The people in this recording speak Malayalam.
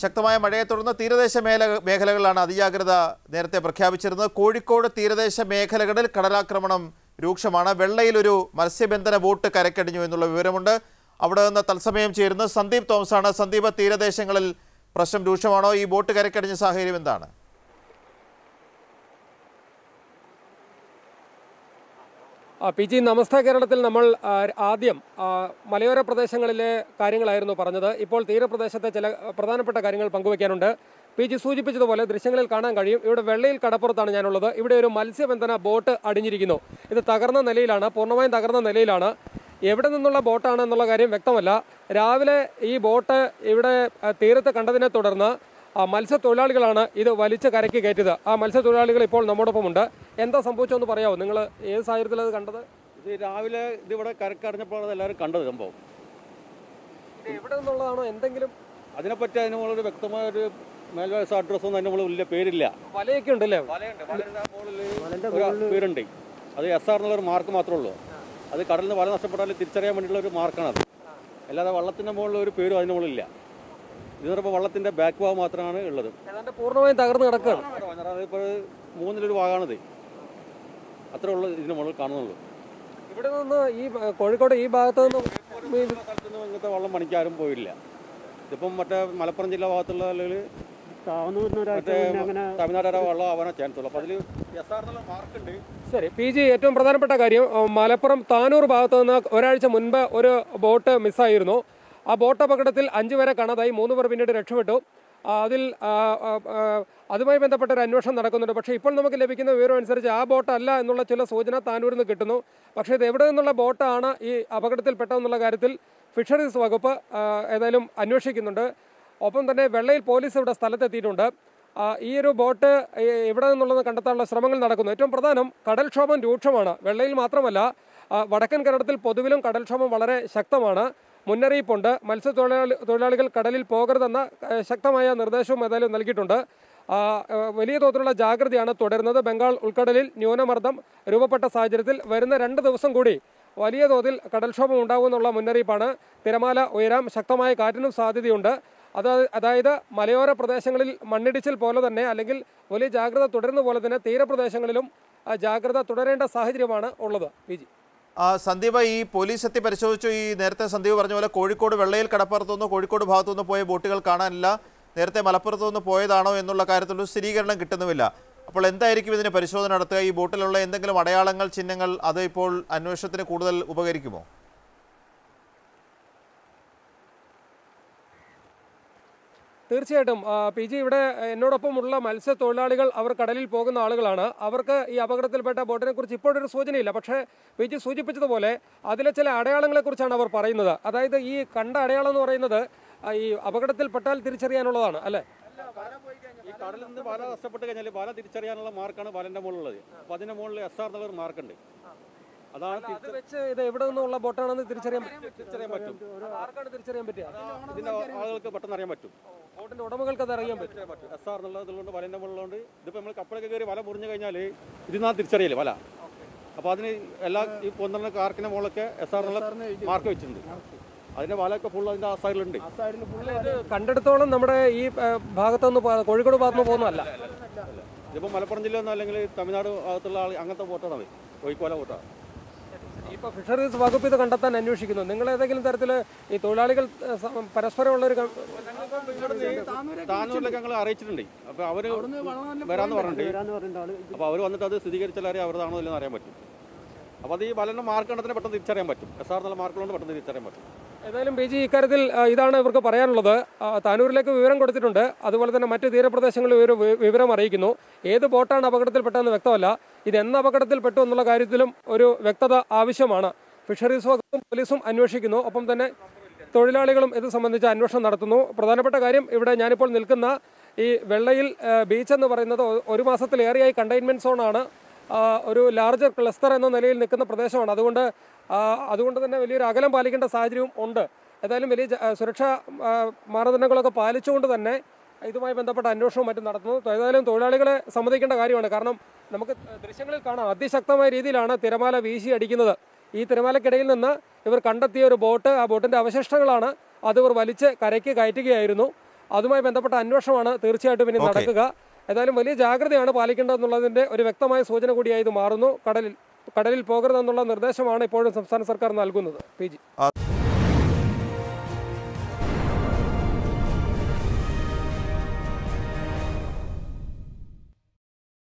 ശക്തമായ മഴയെ തുടർന്ന് തീരദേശ മേല മേഖലകളിലാണ് അതിജാഗ്രത നേരത്തെ പ്രഖ്യാപിച്ചിരുന്നത് കോഴിക്കോട് തീരദേശ മേഖലകളിൽ കടലാക്രമണം രൂക്ഷമാണ് വെള്ളയിൽ ഒരു മത്സ്യബന്ധന ബോട്ട് കരക്കടിഞ്ഞു എന്നുള്ള വിവരമുണ്ട് അവിടെ നിന്ന് തത്സമയം ചേരുന്നത് സന്ദീപ് തോമസാണ് സന്ദീപ് തീരദേശങ്ങളിൽ പ്രശ്നം രൂക്ഷമാണോ ഈ ബോട്ട് കരക്കടിഞ്ഞ സാഹചര്യം എന്താണ് ആ, പി ജി നമസ്തേ കേരളത്തിൽ നമ്മൾ ആ, ആദ്യം ആ, മലയോര പ്രദേശങ്ങളിലെ കാര്യങ്ങളായിരുന്നു പറഞ്ഞത് ഇപ്പോൾ തീരപ്രദേശത്തെ ചില പ്രധാനപ്പെട്ട കാര്യങ്ങൾ പങ്കുവയ്ക്കാനുണ്ട് പി ജി സൂചിപ്പിച്ചതുപോലെ ദൃശ്യങ്ങളിൽ കാണാൻ കഴിയും ഇവിടെ വെള്ളയിൽ കടപ്പുറത്താണ് ഞാനുള്ളത് ഇവിടെ ഒരു മത്സ്യബന്ധന ബോട്ട് അടിഞ്ഞിരിക്കുന്നു ഇത് തകർന്ന നിലയിലാണ് പൂർണ്ണമായും തകർന്ന നിലയിലാണ് എവിടെ നിന്നുള്ള ബോട്ടാണ് എന്നുള്ള കാര്യം വ്യക്തമല്ല രാവിലെ ഈ ബോട്ട് ഇവിടെ ആ, തീരത്ത് കണ്ടതിനെ തുടർന്ന് ആ മത്സ്യത്തൊഴിലാളികളാണ് ഇത് വലിച്ച് കരയ്ക്ക് കയറ്റിയത് ആ മത്സ്യത്തൊഴിലാളികൾ ഇപ്പോൾ നമ്മോടൊപ്പമുണ്ട് എന്താ സംഭവിച്ചതെന്ന് പറയാമോ നിങ്ങൾ ഏത് സാഹചര്യത്തിൽ അത് കണ്ടത് ഇത് രാവിലെ ഇതിവിടെ കരക്കറിഞ്ഞപ്പോൾ എല്ലാവരും കണ്ടത് സംഭവം ഇത് എവിടെ നിന്നുള്ളതാണോ എന്തെങ്കിലും അതിനെപ്പറ്റി അതിന് മുകളിൽ വ്യക്തമായ ഒരു മേൽവയസ്സ അഡ്രസ്സൊന്നും അതിന് മുകളിൽ വലിയ പേരില്ല വലയൊക്കെ ഉണ്ടല്ലേ വലയുണ്ട് വലയുടെ മുകളിൽ ഒരു പേരുണ്ട് അത് എസ് ആർ എന്നുള്ള ഒരു മാർക്ക് മാത്രമേ ഉള്ളൂ അത് കടലിൽ നിന്ന് വല നഷ്ടപ്പെട്ടാൽ തിരിച്ചറിയാൻ വേണ്ടിയുള്ള ഒരു മാർക്കാണ് അത് അല്ലാതെ വള്ളത്തിൻ്റെ മുകളിൽ ഒരു പേരും അതിന് മുകളിലില്ല ഇത് പറയുമ്പോൾ വള്ളത്തിൻ്റെ ബാക്ക് ഭാഗം മാത്രമാണ് ഉള്ളത് ഏതാണ്ട് പൂർണ്ണമായും തകർന്ന് കിടക്കുകയാണ് അതിപ്പോൾ മൂന്നിലൊരു ഭാഗമാണിത് അത്രേ ഉള്ളൂ ഇതിന് മുകളിൽ കാണുന്നുള്ളൂ ഇവിടെ നിന്ന് ഈ ആ, കോഴിക്കോട് ഈ ഭാഗത്ത് നിന്ന് ഈ സ്ഥലത്തൊന്നും ഇങ്ങനത്തെ വള്ളം പണിക്കാരും പോയില്ല ഇതിപ്പം മറ്റേ മലപ്പുറം ജില്ലാ ഭാഗത്തുള്ള അല്ലെങ്കിൽ മറ്റേ തമിഴ്നാട് വള്ളം ആവാനാ ചാൻസ് ഉള്ളൂ അപ്പോൾ അതിൽ എസ് ആർ എന്നുള്ള മാർക്കുണ്ട് ശരി പി ജി ഏറ്റവും പ്രധാനപ്പെട്ട കാര്യം ആ, മലപ്പുറം താനൂർ ഭാഗത്ത് നിന്ന് ഒരാഴ്ച മുൻപ് ഒരു ബോട്ട് മിസ്സായിരുന്നു ആ ബോട്ട് അപകടത്തിൽ അഞ്ചു പേരെ കാണാതായി മൂന്ന് പേർ പിന്നീട് രക്ഷപ്പെട്ടു ആ, അതിൽ ആ, ആ, ആ, അതുമായി ബന്ധപ്പെട്ട ഒരു അന്വേഷണം നടക്കുന്നുണ്ട് പക്ഷേ ഇപ്പോൾ നമുക്ക് ലഭിക്കുന്ന വിവരം അനുസരിച്ച് ആ ബോട്ടല്ല എന്നുള്ള ചില സൂചന താനൂരിൽ നിന്ന് കിട്ടുന്നു പക്ഷേ ഇത് എവിടെ നിന്നുള്ള ബോട്ടാണ് ഈ അപകടത്തിൽപ്പെട്ടതെന്നുള്ള കാര്യത്തിൽ ഫിഷറീസ് വകുപ്പ് ആ, ഏതായാലും അന്വേഷിക്കുന്നുണ്ട് ഒപ്പം തന്നെ വെള്ളയിൽ പോലീസ് ഇവിടെ സ്ഥലത്തെത്തിയിട്ടുണ്ട് ആ, ഈ ഒരു ബോട്ട് എ- എവിടെ നിന്നുള്ളത് കണ്ടെത്താനുള്ള ശ്രമങ്ങൾ നടക്കുന്നു ഏറ്റവും പ്രധാനം കടൽക്ഷോഭം രൂക്ഷമാണ് വെള്ളയിൽ മാത്രമല്ല ആ, വടക്കൻ കേരളത്തിൽ പൊതുവിലും കടൽക്ഷോഭം വളരെ ശക്തമാണ് മുന്നറിയിപ്പുണ്ട് മത്സ്യത്തൊഴിലാളി തൊഴിലാളികൾ കടലിൽ പോകരുതെന്ന ആ, ശക്തമായ നിർദ്ദേശവും ഏതായാലും നൽകിയിട്ടുണ്ട് ആ, ആ, വലിയ തോതിലുള്ള ജാഗ്രതയാണ് തുടരുന്നത് ബംഗാൾ ഉൾക്കടലിൽ ന്യൂനമർദ്ദം രൂപപ്പെട്ട സാഹചര്യത്തിൽ വരുന്ന രണ്ട് ദിവസം കൂടി വലിയ തോതിൽ കടൽക്ഷോഭം ഉണ്ടാകുമെന്നുള്ള മുന്നറിയിപ്പാണ് തിരമാല ഉയരാം ശക്തമായ കാറ്റിനും സാധ്യതയുണ്ട് അത് അതായത് മലയോര പ്രദേശങ്ങളിൽ മണ്ണിടിച്ചിൽ പോലെ തന്നെ അല്ലെങ്കിൽ വലിയ ജാഗ്രത തുടരുന്ന പോലെ തന്നെ തീരപ്രദേശങ്ങളിലും ആ, ജാഗ്രത തുടരേണ്ട സാഹചര്യമാണ് ഉള്ളത് പി ജി ആ, സന്ദീപ് ഈ പോലീസ് എത്തി പരിശോധിച്ചു ഈ നേരത്തെ സന്ദീപ് പറഞ്ഞ പോലെ കോഴിക്കോട് വെള്ളയിൽ കടപ്പുറത്തുനിന്ന് കോഴിക്കോട് ഭാഗത്തുനിന്ന് പോയ ബോട്ടുകൾ കാണാനില്ല നേരത്തെ മലപ്പുറത്തു നിന്ന് പോയതാണോ എന്നുള്ള കാര്യത്തിലൊരു സ്ഥിരീകരണം കിട്ടുന്നുമില്ല അപ്പോൾ എന്തായിരിക്കും ഇതിന് പരിശോധന നടത്തുക ഈ ബോട്ടിലുള്ള എന്തെങ്കിലും അടയാളങ്ങൾ ചിഹ്നങ്ങൾ അത് ഇപ്പോൾ അന്വേഷണത്തിന് കൂടുതൽ ഉപകരിക്കുമോ തീർച്ചയായിട്ടും ആ, പി ജി ഇവിടെ എന്നോടൊപ്പമുള്ള മത്സ്യത്തൊഴിലാളികൾ അവർ കടലിൽ പോകുന്ന ആളുകളാണ് അവർക്ക് ഈ അപകടത്തിൽപ്പെട്ട ബോട്ടിനെ കുറിച്ച് ഇപ്പോഴൊരു സൂചനയില്ല പക്ഷേ പി ജി സൂചിപ്പിച്ചതുപോലെ അതിലെ ചില അടയാളങ്ങളെക്കുറിച്ചാണ് അവർ പറയുന്നത് അതായത് ഈ കണ്ട അടയാളം എന്ന് പറയുന്നത് ആ, ഈ അപകടത്തിൽപ്പെട്ടാൽ തിരിച്ചറിയാനുള്ളതാണ് അല്ലേ ഈ കടലിൽ നിന്ന് വല നഷ്ടപ്പെട്ട് കഴിഞ്ഞാൽ വല തിരിച്ചറിയാനുള്ള മാർക്കാണ് വലൻ്റെ മുകളിലുള്ളത് അപ്പോൾ അതിൻ്റെ മുകളിൽ എസ് ആർ എന്നുള്ള ഒരു മാർക്കുണ്ട് അതാണ് അത് തിരിച്ച- വെച്ച് ഇത് എവിടെ നിന്നുള്ള ബോട്ടാണെന്ന് തിരിച്ചറിയാൻ തിരിച്ചറിയാൻ പറ്റും ആർക്കാണ് തിരിച്ചറിയാൻ പറ്റുക ഇതിൻ്റെ ആളുകൾക്ക് പെട്ടെന്ന് അറിയാൻ പറ്റും ബോട്ടിന്റെ ഉടമകൾക്ക് അത് അറിയാൻ പറ്റും തിരിച്ചറിയാൻ പറ്റും എസ് ആർ എന്നുള്ളതുകൊണ്ട് വലൻ്റെ മുകളിലുണ്ട് ഇതിപ്പോൾ നമ്മൾ കപ്പലൊക്കെ കയറി വല മുറിഞ്ഞു കഴിഞ്ഞാൽ ഇതിനാ തിരിച്ചറിയില്ല വല അപ്പോൾ അതിന് എല്ലാ ഈ പൊന്നറിന് കാർക്കിൻ്റെ മുകളിലൊക്കെ എസ് ആർ എന്നുള്ള മാർക്ക് വെച്ചിട്ടുണ്ട് അതിൻ്റെ വലയൊക്കെ ഫുൾ അതിൻ്റെ ആ സൈഡിലുണ്ട് ഇത് കണ്ടെടുത്തോളം നമ്മുടെ ഈ ആ, ഭാഗത്തുനിന്ന് പോ- കോഴിക്കോട് ഭാഗത്തുനിന്ന് പോകുന്നതല്ല ഇതിപ്പോൾ മലപ്പുറം ജില്ല എന്നോ അല്ലെങ്കിൽ തമിഴ്നാട് ഭാഗത്തുള്ള ആൾ അങ്ങനത്തെ ബോട്ടാണ് അത് കോഴിക്കോല ബോട്ടാണ് ഇപ്പൊ ഫിഷറീസ് വകുപ്പ് ഇത് കണ്ടെത്താൻ അന്വേഷിക്കുന്നു നിങ്ങൾ ഏതെങ്കിലും തരത്തിൽ ഈ തൊഴിലാളികൾ ആ, സ- പരസ്പരമുള്ള ഒരു താനൂരിലൊക്കെ ഞങ്ങൾ അറിയിച്ചിട്ടുണ്ട് അപ്പോൾ അവർ വരാമെന്ന് പറഞ്ഞിട്ടുണ്ട് അപ്പോൾ അവർ വന്നിട്ട് അത് സ്ഥിരീകരിച്ചാൽ അറിയാം അവരതാണോ ഇല്ലെന്ന് അറിയാൻ പറ്റും അപ്പോൾ അത് ഈ വലൻ്റെ മാർക്ക് കണ്ടതിന് പെട്ടെന്ന് തിരിച്ചറിയാൻ പറ്റും എസ് ആർ എന്നുള്ള മാർക്കുകൊണ്ട് പെട്ടെന്ന് തിരിച്ചറിയാൻ പറ്റും ഏതായാലും ബി ജി ഇക്കാര്യത്തിൽ ആ, ഇതാണ് ഇവർക്ക് പറയാനുള്ളത് ആ, താനൂരിലേക്ക് വിവരം കൊടുത്തിട്ടുണ്ട് അതുപോലെ തന്നെ മറ്റ് തീരപ്രദേശങ്ങളിൽ ഒരു വി- വിവരം അറിയിക്കുന്നു ഏത് ബോട്ടാണ് അപകടത്തിൽപ്പെട്ടതെന്ന് വ്യക്തമല്ല ഇത് എന്ന് അപകടത്തിൽപ്പെട്ടു എന്നുള്ള കാര്യത്തിലും ഒരു വ്യക്തത ആവശ്യമാണ് ഫിഷറീസ് വകുപ്പും പോലീസും അന്വേഷിക്കുന്നു ഒപ്പം തന്നെ തൊഴിലാളികളും ഇത് സംബന്ധിച്ച് അന്വേഷണം നടത്തുന്നു പ്രധാനപ്പെട്ട കാര്യം ഇവിടെ ഞാനിപ്പോൾ നിൽക്കുന്ന ഈ വെള്ളയിൽ ആ, ബീച്ച് എന്ന് പറയുന്നത് ഒ- ഒരു മാസത്തിലേറെയായി കണ്ടെയ്ൻമെന്റ് സോണാണ് ആ, ഒരു ലാർജർ ക്ലസ്റ്റർ എന്ന നിലയിൽ നിൽക്കുന്ന പ്രദേശമാണ് അതുകൊണ്ട് ആ, അതുകൊണ്ട് തന്നെ വലിയൊരു അകലം പാലിക്കേണ്ട സാഹചര്യവും ഉണ്ട് ഏതായാലും വലിയ ജ- ആ, സുരക്ഷാ ആ, മാനദണ്ഡങ്ങളൊക്കെ പാലിച്ചുകൊണ്ട് തന്നെ ഇതുമായി ബന്ധപ്പെട്ട അന്വേഷണവും മറ്റും നടത്തുന്നു ഏതായാലും തൊഴിലാളികളെ സമ്മതിക്കേണ്ട കാര്യമാണ് കാരണം നമുക്ക് ദൃശ്യങ്ങളിൽ കാണാം അതിശക്തമായ രീതിയിലാണ് തിരമാല വീശി അടിക്കുന്നത് ഈ തിരമാലക്കിടയിൽ നിന്ന് ഇവർ കണ്ടെത്തിയ ഒരു ബോട്ട് ആ ബോട്ടിന്റെ അവശിഷ്ടങ്ങളാണ് അത് ഇവർ വലിച്ച് കരയ്ക്ക് കയറ്റുകയായിരുന്നു അതുമായി ബന്ധപ്പെട്ട അന്വേഷണമാണ് തീർച്ചയായിട്ടും ഇനി Okay. നടക്കുക ഏതായാലും വലിയ ജാഗ്രതയാണ് പാലിക്കേണ്ടതെന്നുള്ളതിന്റെ ഒരു വ്യക്തമായ സൂചന കൂടിയായി ഇത് മാറുന്നു കടലിൽ കടലിൽ പോകരുതെന്നുള്ള നിർദ്ദേശമാണ് ഇപ്പോഴും സംസ്ഥാന സർക്കാർ നൽകുന്നത് പി ജി ആ,